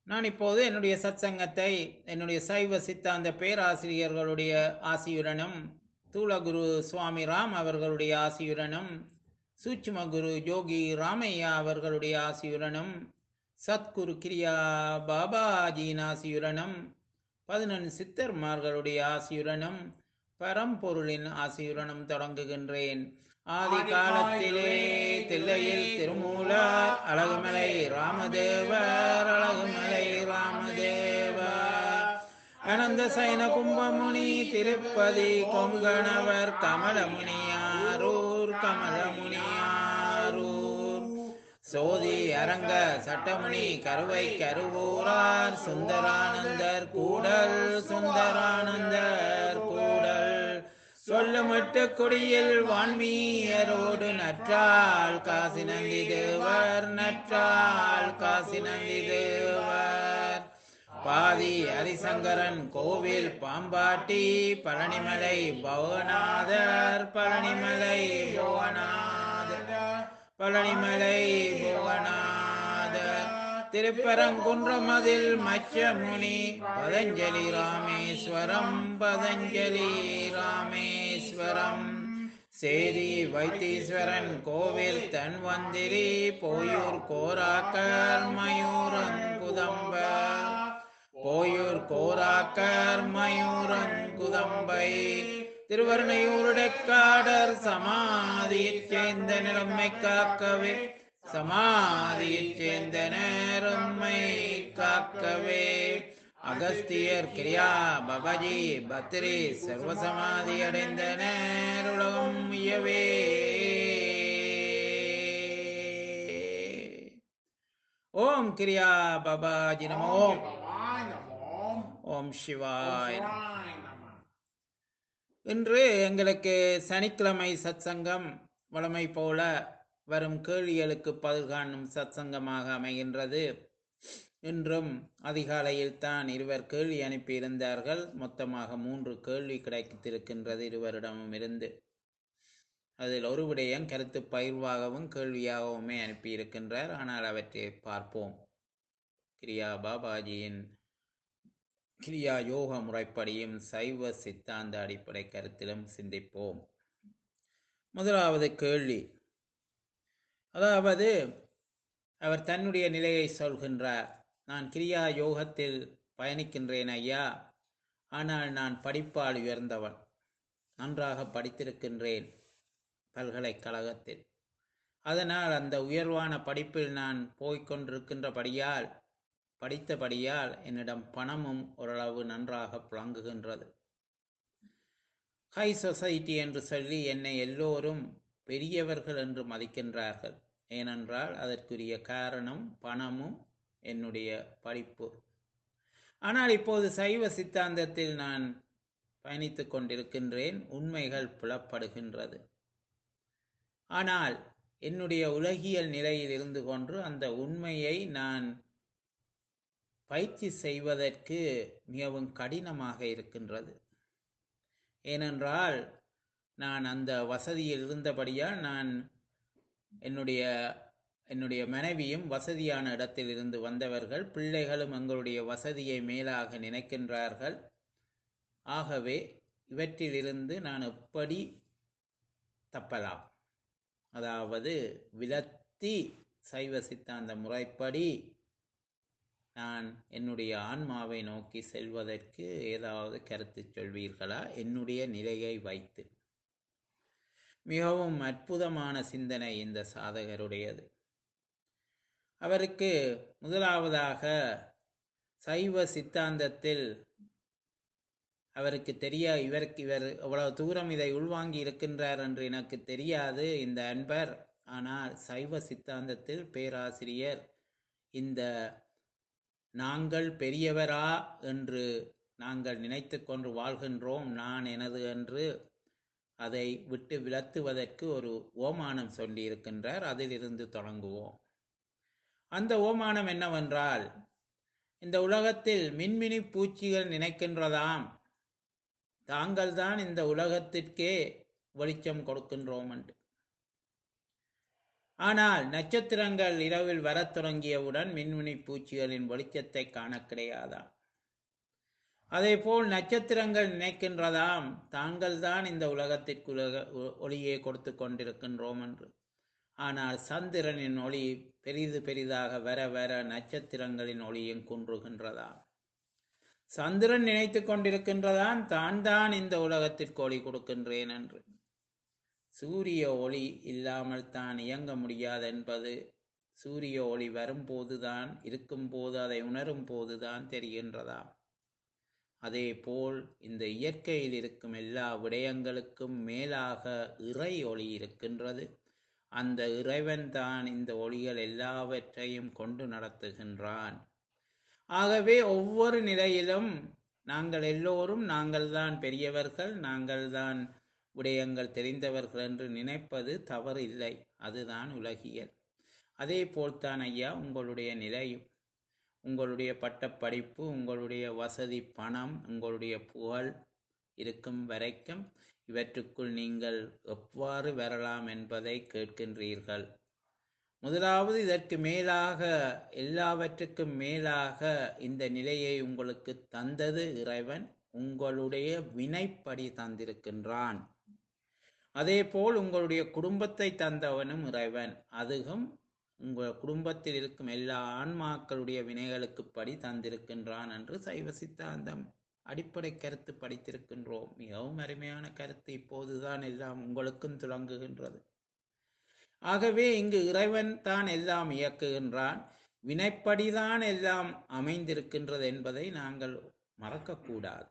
நான் இப்போது என்னுடைய சத்சங்கத்தை என்னுடைய சைவ சித்தாந்த பேராசிரியர்களுடைய ஆசியுடனும் தூளகுரு சுவாமி ராம் அவர்களுடைய ஆசியுடனும் சூட்சும குரு யோகி ராமையா அவர்களுடைய ஆசியுடனும் சத்குரு கிரியா பாபாஜியின் ஆசியுடனும் பதினொன்று சித்தர்மார்களுடைய ஆசியுடனும் பரம்பொருளின் ஆசியுடனும் தொடங்குகின்றேன் ஆதி காலத்திலே தில்லையில் திருமூலர் அழகுமலை ராமதேவர் அழகுமலை ராமதேவர் அனந்த சைன கும்பமுனி திருப்பதி கொங்கணவர் கமலமுனியாரூர் கமலமுனியாரூர் சோதி அரங்க சட்டமுனி கருவை கருவூரார் சுந்தரானந்தர் கூடல் சுந்தரானந்தர் கூடல் சொல்லமட்டு கொடியில் வான்மீயரோடு நற்றால் காசி நந்தி தேவர் நற்றால் காசி நந்தி தேவர் பாதி ஹரிசங்கரன் கோவில் பாம்பாட்டி பழனிமலை பவநாதர் பழனிமலை புவனாதர் பழனிமலை புவனாதர் திருப்பரங்குன்றமதில் மச்சமுனி பதஞ்சலி ராமேஸ்வரம் பதஞ்சலி ராமேஸ்வரம் சேரி வைத்தீஸ்வரன் கோவில் தன்வந்திரி போயூர் கோராக்கர் மயூரன் குதம்பர் போயூர் கோராக்கர் மயூரன் குதம்பை திருவருணையூருடைக்காடர் சமாதியைச் சேர்ந்த நிலைமை காக்கவே சமாதியைச் சேர்ந்த நேரம்மை காக்கவே அகஸ்தியர் கிரியா பபஜி பத்ரி சர்வசமாதி அடைந்த நேருலகம் உயவே ஓம் கிரியா பபாஜி நமோ சிவாய நமோ ஓம் சிவாய் நமோ. சிவாய நமோ இன்று எங்களுக்கு சனிக்கிழமை சத்சங்கம் வழமை போல வரும் கேள்விகளுக்கு பதில் காணும் சத்சங்கமாக அமைகின்றது இன்றும் அதிகாலையில் தான் இருவர் கேள்வி அனுப்பியிருந்தார்கள் மொத்தமாக மூன்று கேள்வி கிடைத்திருக்கின்றது இருவரிடமும் இருந்து அதில் ஒரு விடயம் கருத்து பயிர்வாகவும் கேள்வியாகவுமே அனுப்பியிருக்கின்றார் ஆனால் அவற்றை பார்ப்போம் கிரியா பாபாஜியின் கிரியா யோக முறைப்படியும் சைவ சித்தாந்த அடிப்படை கருத்திலும் சிந்திப்போம் முதலாவது கேள்வி அதாவது அவர் தன்னுடைய நிலையை சொல்கின்றார் நான் கிரியா யோகத்தில் பயணிக்கின்றேன் ஐயா ஆனால் நான் படிப்பால் உயர்ந்தவன் நன்றாக படித்திருக்கின்றேன் பல்கலைக்கழகத்தில் அதனால் அந்த உயர்வான படிப்பில் நான் போய்க்கொண்டிருக்கின்றபடியால் படித்தபடியால் என்னிடம் பணமும் ஓரளவு நன்றாக புழங்குகின்றது ஹை சொசைட்டி என்று சொல்லி என்னை எல்லோரும் பெரியவர்கள் என்று மதிக்கின்றார்கள் ஏனென்றால் அதற்குரிய காரணம் பணமும் என்னுடைய படிப்பு ஆனால் இப்போது சைவ சித்தாந்தத்தில் நான் பயணித்துக் கொண்டிருக்கின்றேன் உண்மைகள் புலப்படுகின்றது ஆனால் என்னுடைய உலகியல் நிலையில் இருந்து கொண்டு அந்த உண்மையை நான் பயிற்சி செய்வதற்கு மிகவும் கடினமாக இருக்கின்றது ஏனென்றால் நான் அந்த வசதியில் இருந்தபடியால் நான் என்னுடைய என்னுடைய மனைவியும் வசதியான இடத்தில் இருந்து வந்தவர்கள் பிள்ளைகளும் எங்களுடைய வசதியை மேலாக நினைக்கின்றார்கள் ஆகவே இவற்றிலிருந்து நான் எப்படி தப்பலாம் அதாவது விலத்தி சைவ சித்தாந்த முறைப்படி நான் என்னுடைய ஆன்மாவை நோக்கி செல்வதற்கு ஏதாவது கருத்து சொல்வீர்களா என்னுடைய நிலையை வைத்து மிகவும் அற்புதமான சிந்தனை இந்த சாதகருடையது அவருக்கு முதலாவதாக சைவ சித்தாந்தத்தில் அவருக்கு தெரிய இவருக்கு இவர் எவ்வளவு தூரம் இதை உள்வாங்கி இருக்கின்றார் என்று எனக்கு தெரியாது இந்த அன்பர் ஆனால் சைவ சித்தாந்தத்தில் பேராசிரியர் இந்த நாங்கள் பெரியவரா என்று நாங்கள் நினைத்து கொண்டு வாழ்கின்றோம் நான் எனது என்று அதை விட்டு விலத்துவதற்கு ஒரு ஓமானம் சொல்லியிருக்கின்றார் அதிலிருந்து தொடங்குவோம் அந்த ஓமானம் என்னவென்றால் இந்த உலகத்தில் மின்மினி பூச்சிகள் நினைக்கின்றதாம் தாங்கள்தான் இந்த உலகத்திற்கே வெளிச்சம் கொடுக்கின்றோம் என்று ஆனால் நட்சத்திரங்கள் இரவில் வரத் தொடங்கியவுடன் மின்மினி பூச்சிகளின் வெளிச்சத்தை காண கிடையாதாம் அதேபோல் நட்சத்திரங்கள் நினைக்கின்றதாம் தாங்கள்தான் இந்த உலகத்திற்குலக ஒ- ஒளியை கொடுத்து கொண்டிருக்கின்றோம் என்று ஆனால் சந்திரனின் ஒளி பெரிது பெரிதாக வர வர நட்சத்திரங்களின் ஒளியும் குன்றுகின்றதாம் சந்திரன் நினைத்துக் கொண்டிருக்கின்றதான் தான் தான் இந்த உலகத்திற்கு ஒளி கொடுக்கின்றேன் என்று சூரிய ஒளி இல்லாமல் தான் இயங்க முடியாது என்பது சூரிய ஒளி வரும்போதுதான் இருக்கும்போது அதை உணரும் போதுதான் தெரிகின்றதாம் அதேபோல் இந்த இயற்கையில் இருக்கும் எல்லா விடயங்களுக்கும் மேலாக இறை ஒளி இருக்கின்றது அந்த இறைவன் தான் இந்த ஒளிகள் எல்லாவற்றையும் கொண்டு நடத்துகின்றான் ஆகவே ஒவ்வொரு நிலையிலும் நாங்கள் எல்லோரும் நாங்கள்தான் பெரியவர்கள் நாங்கள்தான் விடயங்கள் தெரிந்தவர்கள் என்று நினைப்பது தவறில்லை அதுதான் உலகியல் அதே போல்தான் ஐயா உங்களுடைய நிலையும் உங்களுடைய பட்டப்படிப்பு உங்களுடைய வசதி பணம் உங்களுடைய புகழ் இருக்கும் வரைக்கும் இவற்றுக்குள் நீங்கள் எவ்வாறு வரலாம் என்பதை கேட்கின்றீர்கள் முதலாவது இதற்கு மேலாக எல்லாவற்றுக்கும் மேலாக இந்த நிலையை உங்களுக்கு தந்தது இறைவன் உங்களுடைய வினைப்படி தந்திருக்கின்றான் அதேபோல் உங்களுடைய குடும்பத்தை தந்தவனும் இறைவன் அதுவும் உங்கள் குடும்பத்தில் இருக்கும் எல்லா ஆன்மாக்களுடைய வினைகளுக்கு படி தந்திருக்கின்றான் என்று சைவ சித்தாந்தம் அடிப்படை கருத்து படித்திருக்கின்றோம் மிகவும் அருமையான கருத்து இப்போதுதான் எல்லாம் உங்களுக்கும் துலங்குகின்றது ஆகவே இங்கு இறைவன் தான் எல்லாம் இயக்குகின்றான் வினைப்படிதான் எல்லாம் அமைந்திருக்கின்றது என்பதை நாங்கள் மறக்கக்கூடாது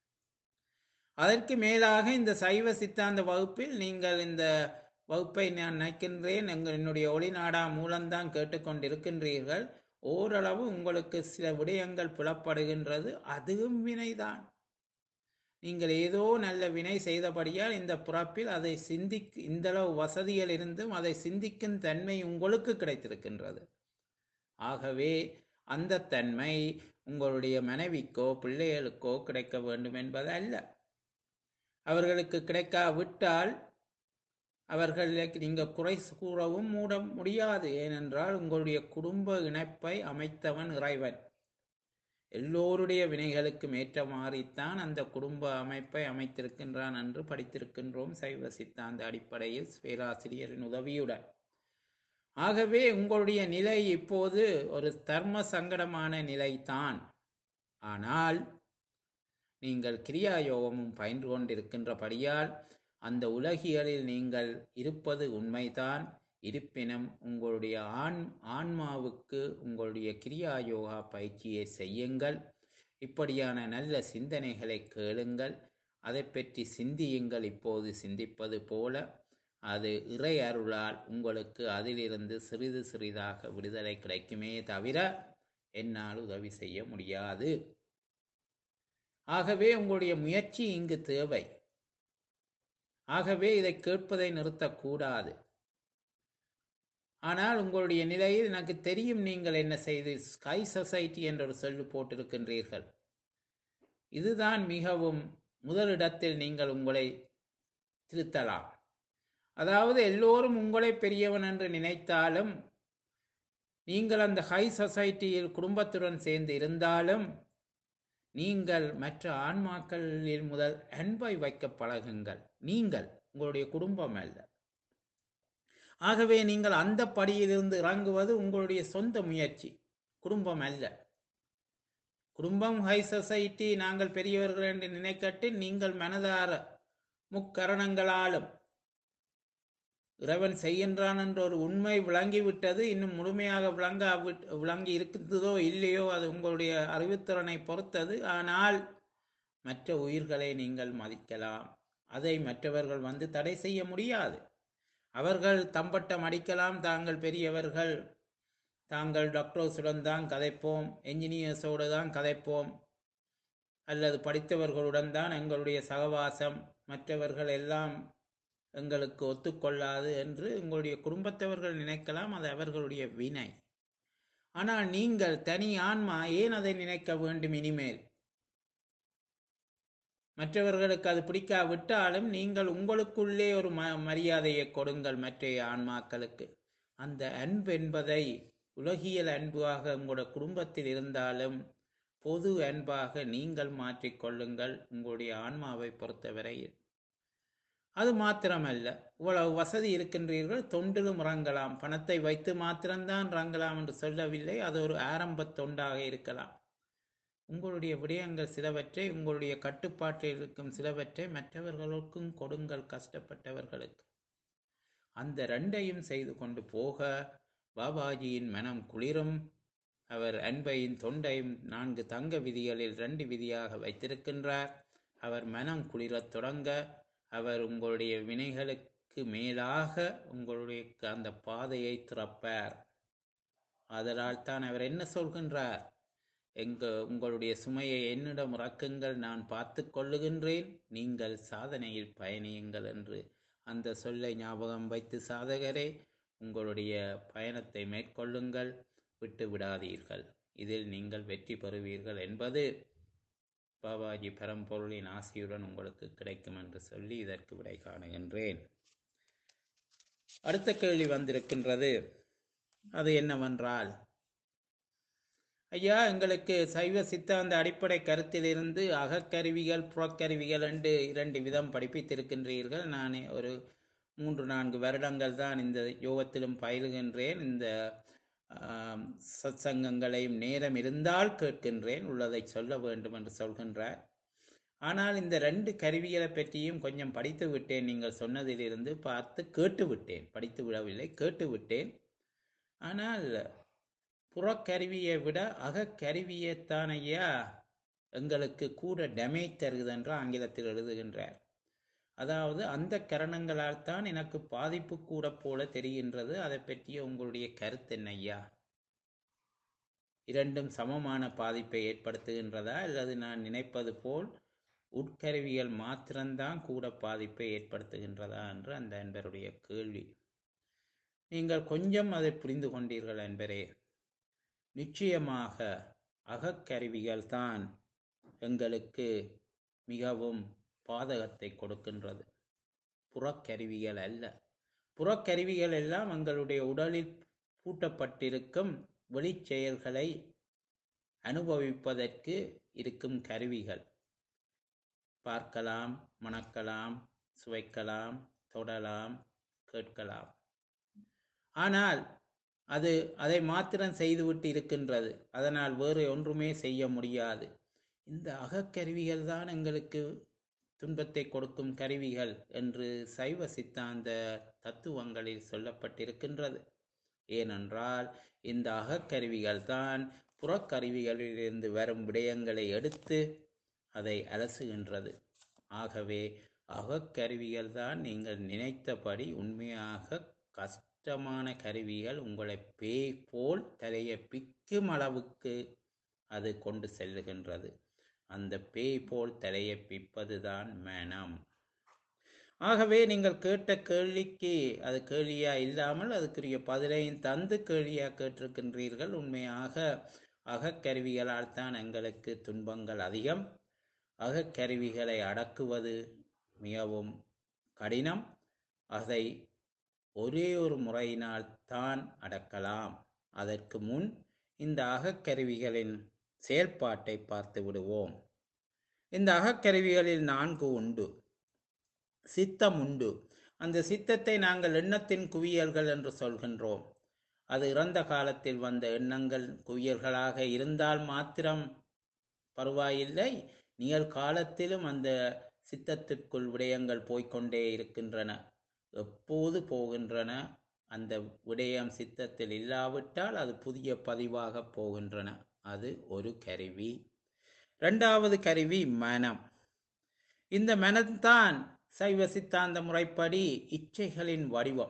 அதற்கு மேலாக இந்த சைவ சித்தாந்த வகுப்பில் நீங்கள் இந்த வகுப்பை நான் நினைக்கின்றேன் எங்கள் என்னுடைய ஒளிநாடா மூலம்தான் கேட்டுக்கொண்டிருக்கின்றீர்கள் ஓரளவு உங்களுக்கு சில விடயங்கள் புலப்படுகின்றது அதுவும் வினைதான் நீங்கள் ஏதோ நல்ல வினை செய்தபடியால் இந்த பிறப்பில் அதை சிந்தி இந்தளவு வசதிகள் இருந்தும் அதை சிந்திக்கும் தன்மை உங்களுக்கு கிடைத்திருக்கின்றது ஆகவே அந்த தன்மை உங்களுடைய மனைவிக்கோ பிள்ளைகளுக்கோ கிடைக்க வேண்டும் என்பது அல்ல அவர்களுக்கு கிடைக்காவிட்டால் அவர்களுக்கு நீங்கள் குறை கூறவும் மூட முடியாது ஏனென்றால் உங்களுடைய குடும்ப இணைப்பை அமைத்தவன் இறைவன் எல்லோருடைய வினைகளுக்கும் ஏற்ற மாறித்தான் அந்த குடும்ப அமைப்பை அமைத்திருக்கின்றான் என்று படித்திருக்கின்றோம் சைவ சித்தாந்த அடிப்படையில் பேராசிரியரின் உதவியுடன் ஆகவே உங்களுடைய நிலை இப்போது ஒரு தர்ம சங்கடமான நிலைதான் ஆனால் நீங்கள் கிரியா யோகமும் பயின்று கொண்டிருக்கின்றபடியால் அந்த உலகியலில் நீங்கள் இருப்பது உண்மைதான் இருப்பினும் உங்களுடைய ஆண் ஆன்மாவுக்கு உங்களுடைய கிரியா யோகா பயிற்சியை செய்யுங்கள் இப்படியான நல்ல சிந்தனைகளை கேளுங்கள் அதை பற்றி சிந்தியுங்கள் இப்போது சிந்திப்பது போல அது இறை அருளால் உங்களுக்கு அதிலிருந்து சிறிது சிறிதாக விடுதலை கிடைக்குமே தவிர என்னால் உதவி செய்ய முடியாது ஆகவே உங்களுடைய முயற்சி இங்கு தேவை ஆகவே இதை கேட்பதை நிறுத்தக்கூடாது ஆனால் உங்களுடைய நிலையில் எனக்கு தெரியும் நீங்கள் என்ன செய்து ஸ்கை சொசைட்டி என்ற ஒரு சொல்லு போட்டிருக்கின்றீர்கள் இதுதான் மிகவும் முதலிடத்தில் நீங்கள் உங்களை திருத்தலாம் அதாவது எல்லோரும் உங்களை பெரியவன் என்று நினைத்தாலும் நீங்கள் அந்த ஹை சொசைட்டியில் குடும்பத்துடன் சேர்ந்து இருந்தாலும் நீங்கள் மற்ற ஆன்மாக்களில் முதல் அன்பை வைக்க பழகுங்கள் நீங்கள் உங்களுடைய குடும்பம் அல்ல ஆகவே நீங்கள் அந்த படியிலிருந்து இறங்குவது உங்களுடைய சொந்த முயற்சி குடும்பம் அல்ல குடும்பம் ஹை சொசைட்டி நாங்கள் பெரியவர்கள் என்று நினைக்கட்டு நீங்கள் மனதார முக்கரணங்களாலும் இறைவன் செய்கின்றான் என்ற ஒரு உண்மை விளங்கிவிட்டது இன்னும் முழுமையாக விளங்க விளங்கி இருக்கின்றதோ இல்லையோ அது உங்களுடைய அறிவுத்திறனை பொறுத்தது ஆனால் மற்ற உயிர்களை நீங்கள் மதிக்கலாம் அதை மற்றவர்கள் வந்து தடை செய்ய முடியாது அவர்கள் தம்பட்டம் அடிக்கலாம் தாங்கள் பெரியவர்கள் தாங்கள் டாக்டர்ஸுடன் தான் கதைப்போம் என்ஜினியர்ஸோடு தான் கதைப்போம் அல்லது படித்தவர்களுடன் தான் எங்களுடைய சகவாசம் மற்றவர்கள் எல்லாம் எங்களுக்கு ஒத்துக்கொள்ளாது என்று உங்களுடைய குடும்பத்தவர்கள் நினைக்கலாம் அது அவர்களுடைய வினை ஆனால் நீங்கள் தனி ஆன்மா ஏன் அதை நினைக்க வேண்டும் இனிமேல் மற்றவர்களுக்கு அது பிடிக்காவிட்டாலும் நீங்கள் உங்களுக்குள்ளே ஒரு ம மரியாதையை கொடுங்கள் மற்ற ஆன்மாக்களுக்கு அந்த அன்பு என்பதை உலகியல் அன்பாக உங்களோட குடும்பத்தில் இருந்தாலும் பொது அன்பாக நீங்கள் மாற்றிக்கொள்ளுங்கள் உங்களுடைய ஆன்மாவை பொறுத்தவரையில் அது மாத்திரமல்ல இவ்வளவு வசதி இருக்கின்றீர்கள் தொண்டிலும் இறங்கலாம் பணத்தை வைத்து மாத்திரம்தான் இறங்கலாம் என்று சொல்லவில்லை அது ஒரு ஆரம்ப தொண்டாக இருக்கலாம் உங்களுடைய விடயங்கள் சிலவற்றை உங்களுடைய கட்டுப்பாட்டில் இருக்கும் சிலவற்றை மற்றவர்களுக்கும் கொடுங்கள் கஷ்டப்பட்டவர்களுக்கு அந்த ரெண்டையும் செய்து கொண்டு போக பாபாஜியின் மனம் குளிரும் அவர் அன்பையும் தொண்டையும் நான்கு தங்க விதிகளில் ரெண்டு விதியாக வைத்திருக்கின்றார் அவர் மனம் குளிரத் தொடங்க அவர் உங்களுடைய வினைகளுக்கு மேலாக உங்களுடைய அந்த பாதையை திறப்பார் அதனால் தான் அவர் என்ன சொல்கின்றார் எங்க உங்களுடைய சுமையை என்னிடம் இறக்குங்கள் நான் பார்த்து கொள்ளுகின்றேன் நீங்கள் சாதனையில் பயணியுங்கள் என்று அந்த சொல்லை ஞாபகம் வைத்து சாதகரே உங்களுடைய பயணத்தை மேற்கொள்ளுங்கள் விட்டு விடாதீர்கள் இதில் நீங்கள் வெற்றி பெறுவீர்கள் என்பது பாபாஜி பரம்பொருளின் ஆசியுடன் உங்களுக்கு கிடைக்கும் என்று சொல்லி இதற்கு விடை காணுகின்றேன் அடுத்த கேள்வி வந்திருக்கின்றது அது என்னவென்றால் ஐயா எங்களுக்கு சைவ சித்தாந்த அடிப்படை கருத்திலிருந்து அகக்கருவிகள் புறக்கருவிகள் என்று இரண்டு விதம் படிப்பித்திருக்கின்றீர்கள் நான் ஒரு மூன்று நான்கு வருடங்கள் தான் இந்த யோகத்திலும் பயிலுகின்றேன் இந்த ஆம், சத்சங்கங்களையும் நேரம் இருந்தால் கேட்கின்றேன் உள்ளதை சொல்ல வேண்டும் என்று சொல்கின்றார் ஆனால் இந்த ரெண்டு கருவிகளை பற்றியும் கொஞ்சம் படித்து விட்டேன் நீங்கள் சொன்னதிலிருந்து பார்த்து கேட்டு விட்டேன் படித்து விடவில்லை கேட்டு விட்டேன் ஆனால் புறக்கருவியை விட அகக்கருவியைத்தான் ஐயா எங்களுக்கு கூட டேமேஜ் தருகிறது என்று ஆங்கிலத்தில் எழுதுகின்றார் அதாவது அந்த கரணங்களால் தான் எனக்கு பாதிப்பு கூட போல தெரிகின்றது அதை பற்றிய உங்களுடைய கருத்து என்ன ஐயா இரண்டும் சமமான பாதிப்பை ஏற்படுத்துகின்றதா அல்லது நான் நினைப்பது போல் உட்கருவிகள் மாத்திரம்தான் கூட பாதிப்பை ஏற்படுத்துகின்றதா என்று அந்த அன்பருடைய கேள்வி நீங்கள் கொஞ்சம் அதை புரிந்து கொண்டீர்கள் என்பரே நிச்சயமாக அகக்கருவிகள் தான் எங்களுக்கு மிகவும் பாதகத்தை கொடுக்கின்றது புறக்கருவிகள் அல்ல புறக்கருவிகள் எல்லாம் எங்களுடைய உடலில் பூட்டப்பட்டிருக்கும் வெளிச்செயல்களை அனுபவிப்பதற்கு இருக்கும் கருவிகள் பார்க்கலாம் மணக்கலாம் சுவைக்கலாம் தொடலாம் கேட்கலாம் ஆனால் அது அதை மாத்திரம் செய்துவிட்டு இருக்கின்றது அதனால் வேறு ஒன்றுமே செய்ய முடியாது இந்த அகக்கருவிகள் தான் எங்களுக்கு துன்பத்தை கொடுக்கும் கருவிகள் என்று சைவ சித்தாந்த தத்துவங்களில் சொல்லப்பட்டிருக்கின்றது ஏனென்றால் இந்த அகக்கருவிகள் தான் புறக்கருவிகளிலிருந்து வரும் விடயங்களை எடுத்து அதை அலசுகின்றது ஆகவே அகக்கருவிகள் தான் நீங்கள் நினைத்தபடி உண்மையாக கஷ்டமான கருவிகள் உங்களை பேய் போல் தலையை பிக்கும் அளவுக்கு அது கொண்டு செல்லுகின்றது அந்த பேய் போல் தலையை பிப்பதுதான் மனம் ஆகவே நீங்கள் கேட்ட கேள்விக்கு அது கேள்வியா இல்லாமல் அதுக்குரிய பதிலையும் தந்து கேள்வியா கேட்டிருக்கின்றீர்கள் உண்மையாக அகக்கருவிகளால் தான் எங்களுக்கு துன்பங்கள் அதிகம் அகக்கருவிகளை அடக்குவது மிகவும் கடினம் அதை ஒரே ஒரு முறையினால் தான் அடக்கலாம் அதற்கு முன் இந்த அகக்கருவிகளின் செயல்பாட்டை பார்த்து விடுவோம் இந்த அகக்கருவிகளில் நான்கு உண்டு சித்தம் உண்டு அந்த சித்தத்தை நாங்கள் எண்ணத்தின் குவியல்கள் என்று சொல்கின்றோம் அது இறந்த காலத்தில் வந்த எண்ணங்கள் குவியல்களாக இருந்தால் மாத்திரம் பரவாயில்லை நிகழ்காலத்திலும் அந்த சித்தத்திற்குள் விடயங்கள் போய்க்கொண்டே இருக்கின்றன எப்போது போகின்றன அந்த விடயம் சித்தத்தில் இல்லாவிட்டால் அது புதிய பதிவாக போகின்றன அது ஒரு கருவி இரண்டாவது கருவி மனம் இந்த மனம்தான் சைவ சித்தாந்த முறைப்படி இச்சைகளின் வடிவம்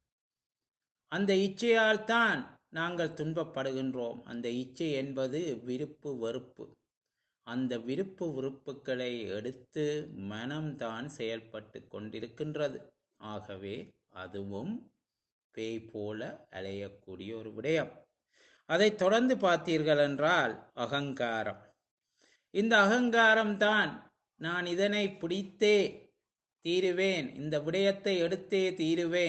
அந்த இச்சையால் தான் நாங்கள் துன்பப்படுகின்றோம் அந்த இச்சை என்பது விருப்பு வெறுப்பு அந்த விருப்பு வெறுப்புகளை எடுத்து மனம்தான் செயல்பட்டு கொண்டிருக்கின்றது ஆகவே அதுவும் பேய் போல அலையக்கூடிய ஒரு விடயம் அதை தொடர்ந்து பார்த்தீர்கள் என்றால் அகங்காரம் இந்த அகங்காரம் தான் நான் இதனை பிடித்தே தீருவேன் இந்த விடயத்தை எடுத்தே தீருவேன்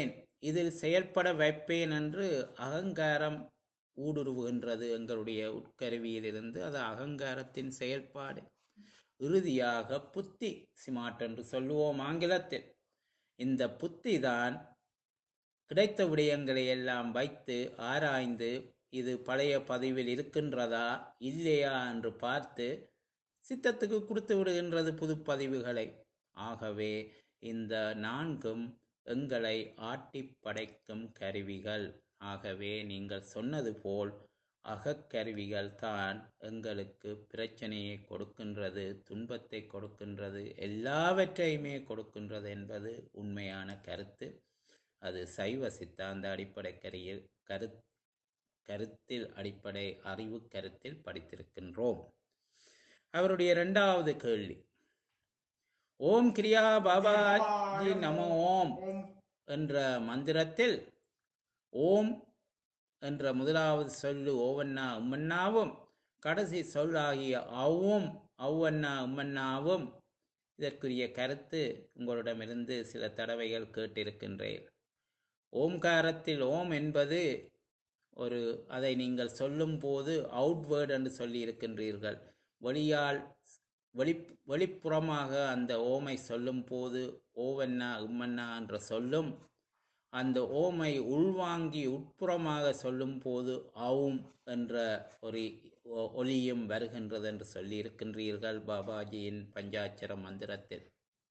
இதில் செயல்பட வைப்பேன் என்று அகங்காரம் ஊடுருவுகின்றது எங்களுடைய உட்கருவியிலிருந்து அது அகங்காரத்தின் செயல்பாடு இறுதியாக புத்தி சிமாட் என்று சொல்லுவோம் ஆங்கிலத்தில் இந்த புத்தி தான் கிடைத்த விடயங்களை எல்லாம் வைத்து ஆராய்ந்து இது பழைய பதிவில் இருக்கின்றதா இல்லையா என்று பார்த்து சித்தத்துக்கு கொடுத்து விடுகின்றது புது பதிவுகளை ஆகவே இந்த நான்கும் எங்களை ஆட்டி படைக்கும் கருவிகள் ஆகவே நீங்கள் சொன்னது போல் அகக்கருவிகள் தான் எங்களுக்கு பிரச்சனையை கொடுக்கின்றது துன்பத்தை கொடுக்கின்றது எல்லாவற்றையுமே கொடுக்கின்றது என்பது உண்மையான கருத்து அது சைவ சித்தாந்த அடிப்படை கரையில் கரு கருத்தில் அடிப்படை அறிவு கருத்தில் படித்திருக்கின்றோம் அவருடைய இரண்டாவது கேள்வி ஓம் கிரியா பாபாஜி நமோ ஓம் ஓம் என்ற மந்திரத்தில் ஓம் என்ற முதலாவது சொல்லு ஓவண்ணா உம்மன்னாவும் கடைசி சொல்லாகிய அவ்வும் அவ்வண்ணா உம்மன்னாவும் இதற்குரிய கருத்து உங்களிடமிருந்து சில தடவைகள் கேட்டிருக்கின்றேன் ஓம்காரத்தில் ஓம் என்பது ஒரு அதை நீங்கள் சொல்லும் போது அவுட்வேர்ட் என்று சொல்லி இருக்கின்றீர்கள் வெளியால் வெளி வெளிப்புறமாக அந்த ஓமை சொல்லும் போது ஓவண்ணா உம்மண்ணா என்ற சொல்லும் அந்த ஓமை உள்வாங்கி உட்புறமாக சொல்லும் போது அவும் என்ற ஒரு ஒ- ஒலியும் வருகின்றது என்று சொல்லி இருக்கின்றீர்கள் பாபாஜியின் பஞ்சாட்சர மந்திரத்தில்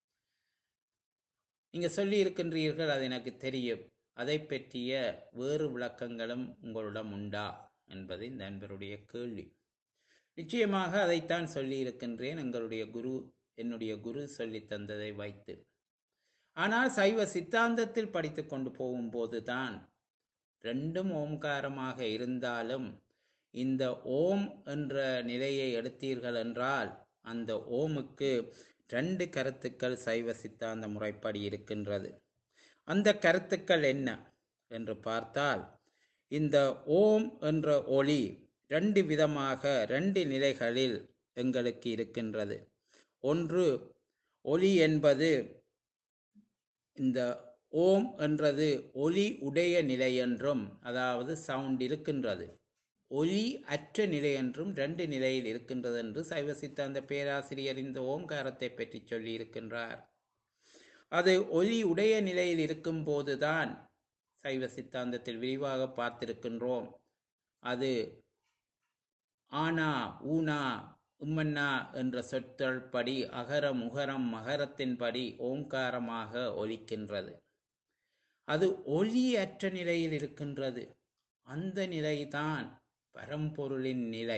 நீங்க சொல்லி இருக்கின்றீர்கள் அது எனக்கு தெரியும் அதை பற்றிய வேறு விளக்கங்களும் உங்களிடம் உண்டா என்பது இந்த நண்பருடைய கேள்வி நிச்சயமாக அதைத்தான் சொல்லி இருக்கின்றேன் எங்களுடைய குரு என்னுடைய குரு சொல்லி தந்ததை வைத்து ஆனால் சைவ சித்தாந்தத்தில் படித்து கொண்டு போகும்போது தான் ரெண்டும் ஓம்காரமாக இருந்தாலும் இந்த ஓம் என்ற நிலையை எடுத்தீர்கள் என்றால் அந்த ஓமுக்கு ரெண்டு கருத்துக்கள் சைவ சித்தாந்த முறைப்படி இருக்கின்றது அந்த கருத்துக்கள் என்ன என்று பார்த்தால் இந்த ஓம் என்ற ஒளி ரெண்டு விதமாக ரெண்டு நிலைகளில் எங்களுக்கு இருக்கின்றது ஒன்று ஒளி என்பது இந்த ஓம் என்றது ஒலி உடைய நிலை என்றும் அதாவது சவுண்ட் இருக்கின்றது ஒலி அற்ற நிலை என்றும் ரெண்டு நிலையில் இருக்கின்றது என்று சைவ சித்தாந்த பேராசிரியர் இந்த ஓம்காரத்தை பற்றி சொல்லி இருக்கின்றார் அது ஒலி உடைய நிலையில் இருக்கும் போதுதான் சைவ சித்தாந்தத்தில் விரிவாக பார்த்திருக்கின்றோம் அது ஆனா ஊனா உம்மன்னா என்ற சொற்கள் படி அகர முகரம் மகரத்தின்படி ஓங்காரமாக ஒலிக்கின்றது அது ஒலியற்ற நிலையில் இருக்கின்றது அந்த நிலைதான் பரம்பொருளின் நிலை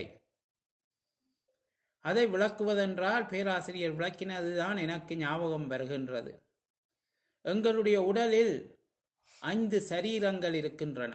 அதை விளக்குவதென்றால் பேராசிரியர் விளக்கினதுதான் எனக்கு ஞாபகம் வருகின்றது எங்களுடைய உடலில் ஐந்து சரீரங்கள் இருக்கின்றன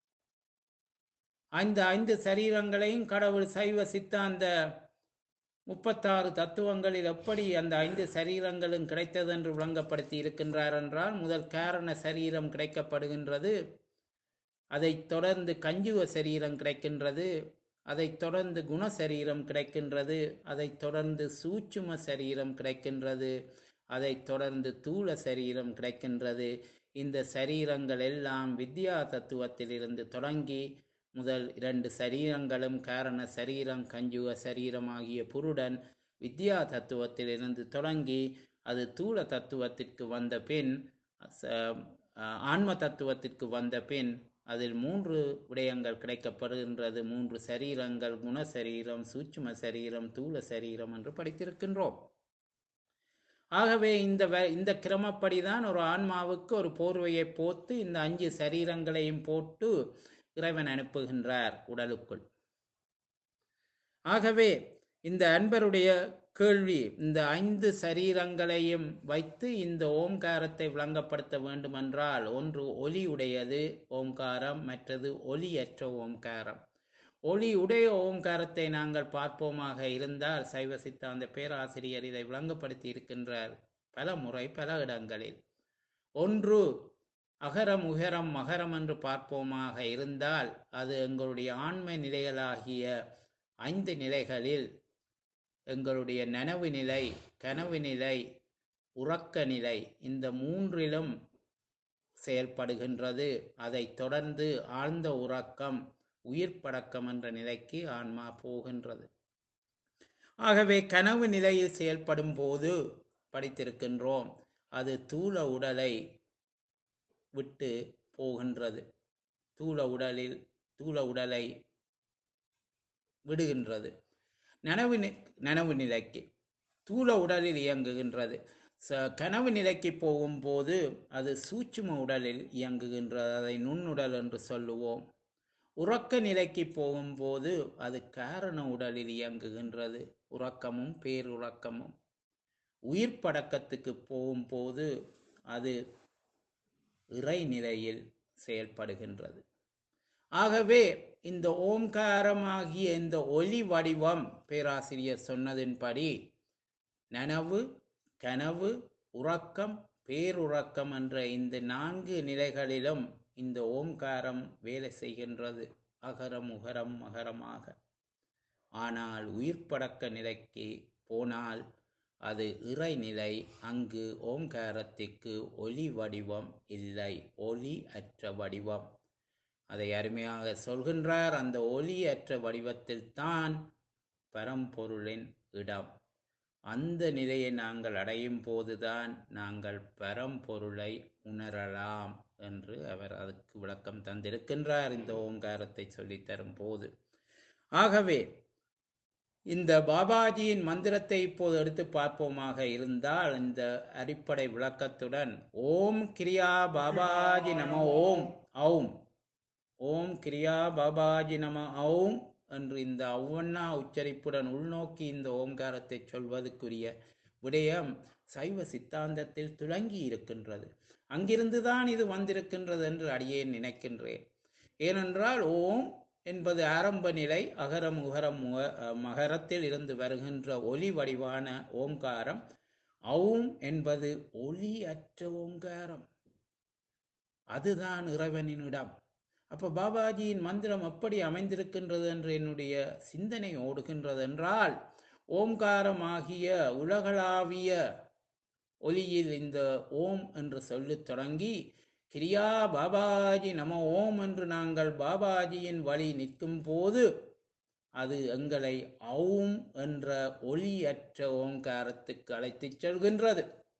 அந்த ஐந்து சரீரங்களையும் கடவுள் சைவ சித்தாந்த முப்பத்தாறு தத்துவங்களில் எப்படி அந்த ஐந்து சரீரங்களும் கிடைத்தது என்று விளங்கப்படுத்தி இருக்கின்றார் என்றால் முதல் காரண சரீரம் கிடைக்கப்படுகின்றது அதைத் தொடர்ந்து கஞ்சுவ சரீரம் கிடைக்கின்றது அதைத் தொடர்ந்து குண சரீரம் கிடைக்கின்றது அதைத் தொடர்ந்து சூட்சும சரீரம் கிடைக்கின்றது அதைத் தொடர்ந்து தூள சரீரம் கிடைக்கின்றது இந்த சரீரங்கள் எல்லாம் வித்யா தத்துவத்திலிருந்து தொடங்கி முதல் இரண்டு சரீரங்களும் காரண சரீரம் கஞ்சுக சரீரம் ஆகிய புருடன் வித்யா தத்துவத்திலிருந்து தொடங்கி அது தூள தத்துவத்திற்கு வந்த பின் ச- ஆஹ் ஆன்ம தத்துவத்திற்கு வந்த பின் அதில் மூன்று விடயங்கள் கிடைக்கப்படுகின்றது மூன்று சரீரங்கள் குண சரீரம் சூட்சும சரீரம் தூள சரீரம் என்று படித்திருக்கின்றோம் ஆகவே இந்த வ- இந்த கிரமப்படிதான் ஒரு ஆன்மாவுக்கு ஒரு போர்வையை போத்து இந்த அஞ்சு சரீரங்களையும் போட்டு இறைவன் அனுப்புகின்றார் உடலுக்குள் ஆகவே இந்த அன்பருடைய கேள்வி இந்த ஐந்து சரீரங்களையும் வைத்து இந்த ஓம்காரத்தை விளங்கப்படுத்த வேண்டுமென்றால் ஒன்று ஒலி உடையது ஓம்காரம் மற்றது ஒலியற்ற ஓம்காரம் ஒளி உடைய ஓம்காரத்தை நாங்கள் பார்ப்போமாக இருந்தால் சைவ சித்தாந்த பேராசிரியர் இதை விளங்கப்படுத்தி இருக்கின்றார் பல முறை பல இடங்களில் ஒன்று அகரம் உகரம் மகரம் என்று பார்ப்போமாக இருந்தால் அது எங்களுடைய ஆன்ம நிலைகளாகிய ஐந்து நிலைகளில் எங்களுடைய நனவு நிலை கனவு நிலை உறக்க நிலை இந்த மூன்றிலும் செயல்படுகின்றது அதைத் தொடர்ந்து ஆழ்ந்த உறக்கம் உயிர் படக்கம் என்ற நிலைக்கு ஆன்மா போகின்றது ஆகவே கனவு நிலையில் செயல்படும் போது படித்திருக்கின்றோம் அது தூல உடலை விட்டு போகின்றது தூல உடலில் தூல உடலை விடுகின்றது நனவு நி- நனவு நிலைக்கு தூல உடலில் இயங்குகின்றது ச- கனவு நிலைக்கு போகும்போது அது சூட்சும உடலில் இயங்குகின்றது அதை நுண்ணுடல் என்று சொல்லுவோம் உறக்க நிலைக்கு போகும்போது அது காரண உடலில் இயங்குகின்றது உறக்கமும் பேருறக்கமும் உயிர் படக்கத்துக்கு போகும்போது அது இறை நிலையில் செயல்படுகின்றது ஆகவே இந்த ஓம்காரமாகிய இந்த ஒலி வடிவம் பேராசிரியர் சொன்னதின்படி நனவு கனவு உறக்கம் பேருறக்கம் என்ற இந்த நான்கு நிலைகளிலும் இந்த ஓம்காரம் வேலை செய்கின்றது அகரம் உகரம் மகரமாக ஆனால் உயிர்ப்படக்க நிலைக்கு போனால் அது இறைநிலை அங்கு ஓம்காரத்திற்கு ஒலி வடிவம் இல்லை ஒலி அற்ற வடிவம் அதை அருமையாக சொல்கின்றார் அந்த ஒலி அற்ற வடிவத்தில் தான் பரம்பொருளின் இடம் அந்த நிலையை நாங்கள் அடையும் போதுதான் நாங்கள் பரம்பொருளை உணரலாம் என்று அவர் அதுக்கு விளக்கம் தந்திருக்கின்றார் இந்த ஓங்காரத்தை சொல்லித் தரும் போது ஆகவே இந்த பாபாஜியின் மந்திரத்தை இப்போது எடுத்து பார்ப்போமாக இருந்தால் இந்த அடிப்படை விளக்கத்துடன் ஓம் கிரியா பாபாஜி நம ஓம் ஔம் ஓம் கிரியா பாபாஜி நம ஔம் என்று இந்த ஒவ்வொன்னா உச்சரிப்புடன் உள்நோக்கி இந்த ஓங்காரத்தை சொல்வதற்குரிய விடயம் சைவ சித்தாந்தத்தில் துளங்கி இருக்கின்றது அங்கிருந்துதான் இது வந்திருக்கின்றது என்று அடியேன் நினைக்கின்றேன் ஏனென்றால் ஓம் என்பது ஆரம்ப நிலை அகரம் உகரம் முக- அஹ், மகரத்தில் இருந்து வருகின்ற ஒலி வடிவான ஓங்காரம் ஔம் என்பது ஒலி அற்ற ஓங்காரம் அதுதான் இறைவனின் இடம் அப்ப பாபாஜியின் மந்திரம் எப்படி அமைந்திருக்கின்றது என்று என்னுடைய சிந்தனை ஓடுகின்றது என்றால் ஓம்காரமாகிய உலகளாவிய ஒலியில் இந்த ஓம் என்று சொல்லத் தொடங்கி கிரியா பாபாஜி நம ஓம் என்று நாங்கள் பாபாஜியின் வழி நிற்கும் போது அது எங்களை ஔம் என்ற ஒலியற்ற ஓங்காரத்துக்கு அழைத்துச் செல்கின்றது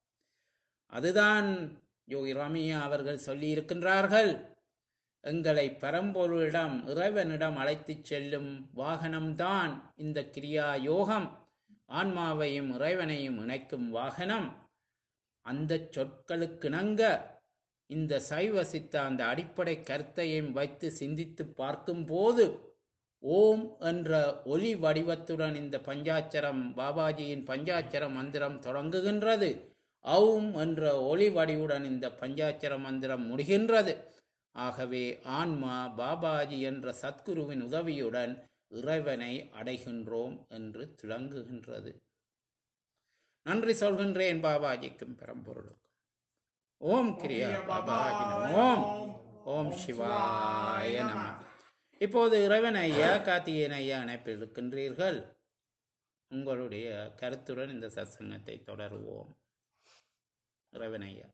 அதுதான் யோகி ரமியா அவர்கள் சொல்லி இருக்கின்றார்கள் எங்களை பரம்பொருளிடம் இறைவனிடம் அழைத்துச் செல்லும் வாகனம்தான் இந்த கிரியா யோகம் ஆன்மாவையும் இறைவனையும் இணைக்கும் வாகனம் அந்த சொற்களுக்கிணங்க இந்த சைவ சித்தாந்த அடிப்படை கருத்தையும் வைத்து சிந்தித்து பார்க்கும்போது ஓம் என்ற ஒலி வடிவத்துடன் இந்த பஞ்சாட்சரம் பாபாஜியின் பஞ்சாட்சர மந்திரம் தொடங்குகின்றது ஔம் என்ற ஒளி வடிவுடன் இந்த பஞ்சாட்சர மந்திரம் முடிகின்றது ஆகவே ஆன்மா பாபாஜி என்ற சத்குருவின் உதவியுடன் இறைவனை அடைகின்றோம் என்று துளங்குகின்றது நன்றி சொல்கின்றேன் பாபாஜிக்கும் பெரம்பொருளுக்கும் ஓம் கிரியா பாபாஜி நம ஓம் ஓம் சிவாய நம இப்போது இறைவன் ஐயா கார்த்திகேயன் ஐயா அணைப்பில் இருக்கின்றீர்கள் உங்களுடைய கருத்துடன் இந்த சத்சங்கத்தை தொடருவோம் இறைவன் ஐயா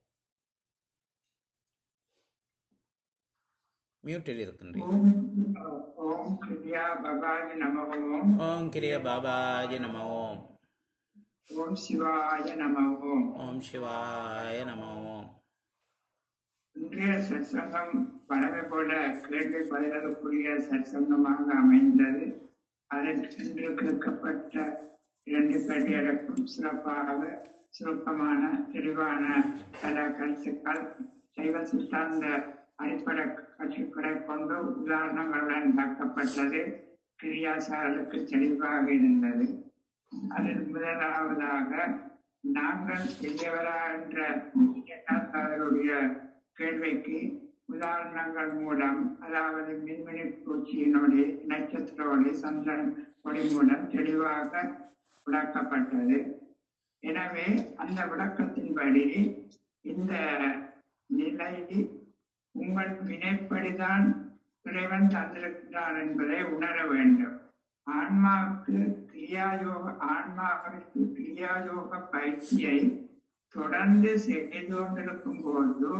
மியூட்டில் இருக்கின்றீர்கள் ஓம் கிரியா பவாய நம ஓம் ஓம் கிரிய பாபாஜி நம ஓம் ஓம் சிவாய நம ஓம் ஓம் சிவாய நம ஓம் இன்றைய சத்சங்கம் பழமை போல கேள்வி பதிலுக்குரிய சத்சங்கமாக அமைந்தது அதில் இன்று கேட்கப்பட்ட இரண்டு பேர்களுக்கும் சிறப்பாக சுருக்கமான தெளிவான பல கருத்துக்கள் சைவ சித்தாந்த அடிப்படை கருத்துக்களை கொண்டு உதாரணங்களுடன் விளக்கப்பட்டது கிரியாசாரலுக்கு தெளிவாக இருந்தது அதில் முதலாவதாக நாங்கள் பெரியவரா என்ற அவருடைய கேள்விக்கு உதாரணங்கள் மூலம் அதாவது மின்மினி பூச்சியினுடைய நட்சத்திர ஒளி சந்திரன் ஒளி மூலம் தெளிவாக விளக்கப்பட்டது எனவே அந்த விளக்கத்தின்படி இந்த நிலை உங்கள் வினைப்படிதான் இறைவன் தந்திருக்கிறார் என்பதை உணர வேண்டும் ஆன்மாவுக்கு கிரியாயோக ஆன்மாவிற்கு கிரியாயோக பயிற்சியை தொடர்ந்து செய்து கொண்டிருக்கும் போது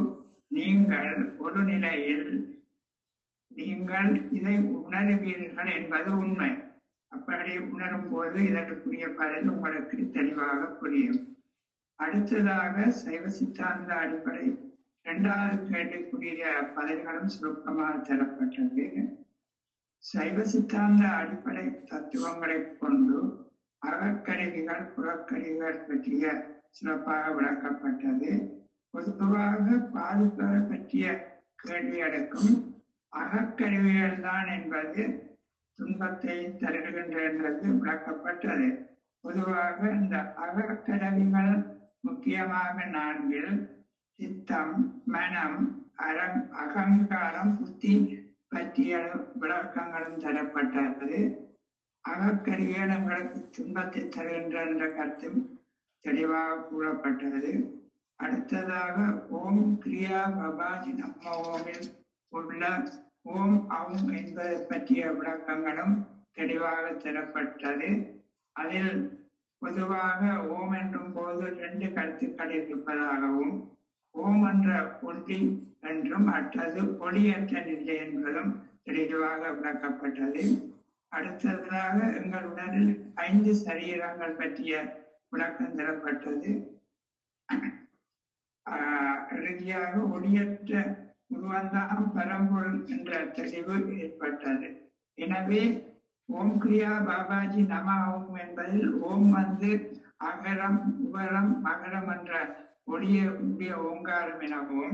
நீங்கள் ஒரு நிலையில் நீங்கள் இதை உணருவீர்கள் என்பது உண்மை அப்படி உணரும் போது இதற்குரிய பலன் உங்களுக்கு தெளிவாக புரியும் அடுத்ததாக சைவ சித்தாந்த அடிப்படை இரண்டாவது கேள்விக்குரிய பதில்களும் சுருக்கமாக தரப்பட்டது சைவ சித்தாந்த அடிப்படை தத்துவங்களை கொண்டு அகக்கருவிகள் புறக்கருவிகள் பற்றிய சிறப்பாக விளக்கப்பட்டது பொதுவாக பாதுகாப்பு பற்றிய கேள்வி அடக்கும் அகக்கருவிகள் தான் என்பது துன்பத்தை தருகின்றது விளக்கப்பட்டது பொதுவாக இந்த அகக்கருவிகள் முக்கியமாக நான்கில் சித்தம் மனம் அறம் அகங்காரம் புத்தி பற்றிய விளக்கங்களும் தரப்பட்டது அகக்கருவிகள் எங்களுக்கு துன்பத்தை தருகின்ற என்ற கருத்தும் தெளிவாக கூறப்பட்டது அடுத்ததாக ஓம் கிரியா பபாஜி நம்ம ஓமில் உள்ள ஓம் அவும் என்பதை பற்றிய விளக்கங்களும் தெளிவாக தரப்பட்டது அதில் பொதுவாக ஓம் என்றும் போது ரெண்டு கருத்துக்கள் இருப்பதாகவும் ஓம் என்ற ஒளி என்றும் மற்றது ஒளியற்ற நிலை என்பதும் தெளிவாக விளக்கப்பட்டது அடுத்ததாக எங்கள் உடலில் ஐந்து சரீரங்கள் பற்றிய விளக்கம் தரப்பட்டது ஆஹ் இறுதியாக ஒளியற்ற உருவந்தான் பரம்பொருள் என்ற தெளிவு ஏற்பட்டது எனவே ஓம் கிரியா பாபாஜி நம ஓம் என்பதில் ஓம் வந்து அகரம் உகரம் மகரம் என்ற ஒளிய உடைய ஓங்காரம் எனவும்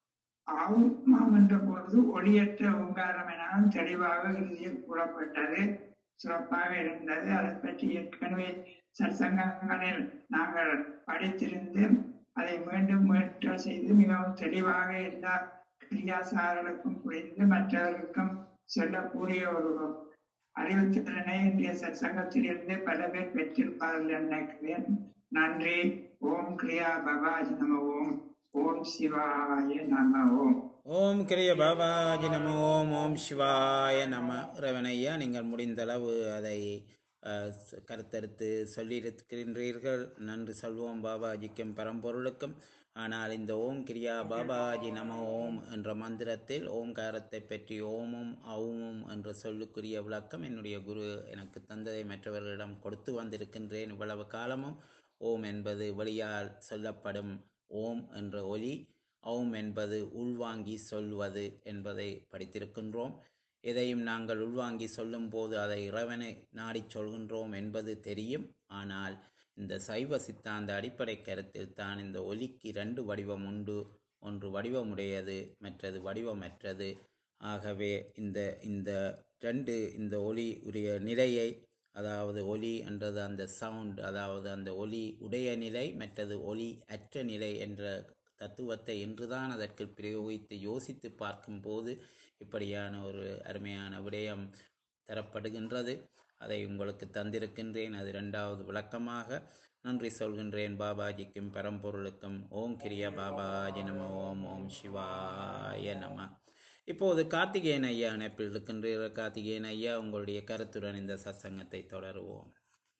ஆவுமாம் என்ற பொழுது ஒளியற்ற ஓங்காரம் எனவும் தெளிவாக இறுதியில் கூறப்பட்டது சிறப்பாக இருந்தது அதை பற்றி ஏற்கனவே சற்சங்கங்களில் நாங்கள் படித்திருந்து அதை மீண்டும் மீட்டல் செய்து மிகவும் தெளிவாக எல்லா கிரியாசாரர்களுக்கும் புரிந்து மற்றவர்களுக்கும் சொல்லக்கூடிய ஒரு அறிவுத்திறனை இன்றைய சற்சங்கத்திலிருந்து பல பேர் பெற்றிருப்பார்கள் என்று நினைக்கிறேன் நன்றி ஓம் கிரியா பபாஜி நம ஓம் ஓம் சிவாய நம ஓம் ஓம் கிரிய பாபாஜி நம ஓம் ஓம் சிவாய நம ரவணையா நீங்கள் முடிந்தளவு அதை அஹ், ச- கருத்தெடுத்து சொல்லியிருக்கின்றீர்கள் நன்றி சொல்வோம் பாபாஜிக்கும் பரம்பொருளுக்கும் ஆனால் இந்த ஓம் கிரியா பாபாஜி நம ஓம் என்ற மந்திரத்தில் ஓம்காரத்தை பற்றி ஓமும் அவுமும் என்ற சொல்லுக்குரிய விளக்கம் என்னுடைய குரு எனக்கு தந்ததை மற்றவர்களிடம் கொடுத்து வந்திருக்கின்றேன் இவ்வளவு காலமும் ஓம் என்பது வெளியால் சொல்லப்படும் ஓம் என்ற ஒலி ஓம் என்பது உள்வாங்கி சொல்வது என்பதை படித்திருக்கின்றோம் எதையும் நாங்கள் உள்வாங்கி சொல்லும்போது அதை இறைவனை நாடிச் சொல்கின்றோம் என்பது தெரியும் ஆனால் இந்த சைவ சித்தாந்த அடிப்படை கருத்தில் தான் இந்த ஒலிக்கு இரண்டு வடிவம் உண்டு ஒன்று வடிவமுடையது மற்றது வடிவமற்றது ஆகவே இந்த இந்த ரெண்டு இந்த ஒலி உரிய நிலையை அதாவது ஒலி என்றது அந்த சவுண்ட் அதாவது அந்த ஒலி உடைய நிலை மற்றது ஒலி அற்ற நிலை என்ற தத்துவத்தை இன்றுதான் அதற்கு பிரயோகித்து யோசித்து பார்க்கும்போது இப்படியான ஒரு அருமையான விடயம் தரப்படுகின்றது அதை உங்களுக்கு தந்திருக்கின்றேன் அது இரண்டாவது விளக்கமாக நன்றி சொல்கின்றேன் பாபாஜிக்கும் பரம்பொருளுக்கும் ஓம் கிரியா பாபாஜி நம ஓம் ஓம் சிவாய நம இப்போது கார்த்திகேயன் ஐயா இணைப்பில் இருக்கின்றீர்கள் கார்த்திகேயன் ஐயா உங்களுடைய கருத்துடன் இந்த சத்சங்கத்தை தொடருவோம்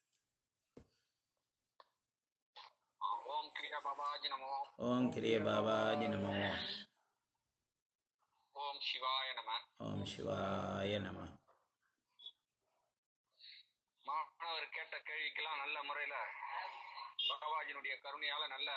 ஓம் கிரியா பாபாஜி நமோ ஓம் கிரிய பாபாஜி நம ஓம் ஓம் சிவாய நம ஓம் சிவாய நம மாணவர் கேட்ட கேள்விக்கெல்லாம் நல்ல முறையில பாபாஜினுடைய கருணையால நல்ல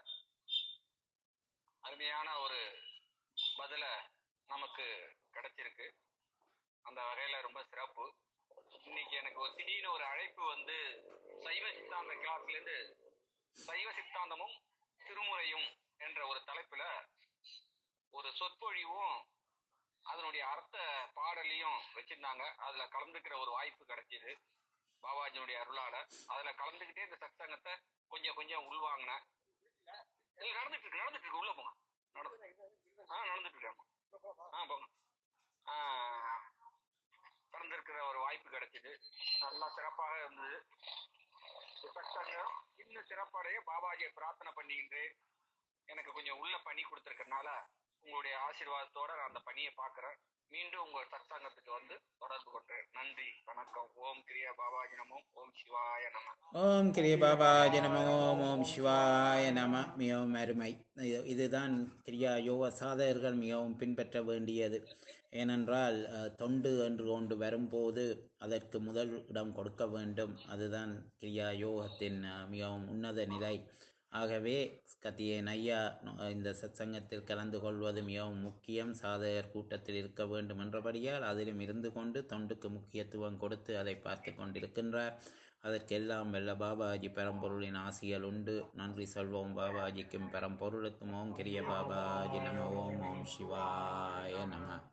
அருமையான ஒரு பதில நமக்கு கிடைச்சிருக்கு அந்த வகையில ரொம்ப சிறப்பு இன்னைக்கு எனக்கு ஒரு திடீர்னு ஒரு அழைப்பு வந்து சைவ சித்தாந்த கிளாஸ்ல இருந்து சைவ சித்தாந்தமும் திருமுறையும் என்ற ஒரு தலைப்புல ஒரு சொற்பொழிவும் அதனுடைய அர்த்த பாடலையும் வச்சிருந்தாங்க அதுல கலந்துக்கிற ஒரு வாய்ப்பு கிடைச்சது பாபாஜினுடைய அருளால அதுல கலந்துக்கிட்டே இந்த சத்சங்கத்தை கொஞ்சம் கொஞ்சம் உள்வாங்கினேன் இல்ல நடந்துட்டு இருக்கு நடந்துட்டு இருக்கு உள்ள போங்க நடந்து ஆ நடந்துட்டு இருக்காங்க ஆ போங்க ஆ கலந்துருக்கிற ஒரு வாய்ப்பு கிடைச்சது நல்லா சிறப்பாக இருந்தது இந்த சத்சங்கம் இன்னும் சிறப்படைய பாபாஜியை பிரார்த்தனை பண்ணிக்கின்றேன் எனக்கு கொஞ்சம் உள்ள பணி கொடுத்துருக்கறனால உங்களுடைய ஆசீர்வாதத்தோட நான் அந்த பணியை பார்க்கறேன் மீண்டும் உங்கள் சத்சங்கத்துக்கு வந்து தொடர்பு கொண்டேன் நன்றி வணக்கம் ஓம் கிரியா பாபாஜி நமோம் ஓம் சிவாய நம ஓம் கிரிய பாபாஜி நம ஓம் ஓம் சிவாய நம மிகவும் அருமை இது இதுதான் கிரியா யோக சாதகர்கள் மிகவும் பின்பற்ற வேண்டியது ஏனென்றால் அஹ், தொண்டு என்று ஒன்று வரும்போது அதற்கு முதல் இடம் கொடுக்க வேண்டும் அதுதான் கிரியா யோகத்தின் அஹ், மிகவும் உன்னத நிலை ஆகவே கத்தியேன் ஐயா நொ- இந்த சத்சங்கத்தில் கலந்து கொள்வது மிகவும் முக்கியம் சாதகர் கூட்டத்தில் இருக்க வேண்டும் என்றபடியால் அதிலும் இருந்து கொண்டு தொண்டுக்கு முக்கியத்துவம் கொடுத்து அதை பார்த்து கொண்டிருக்கின்றார் அதற்கெல்லாம் வெல்ல பாபாஜி பரம்பொருளின் ஆசிகள் உண்டு நன்றி சொல்வோம் பாபாஜிக்கும் பரம்பொருளுக்கும் ஓம் கிரிய பாபாஜி நம ஓம் ஓம் சிவாய நம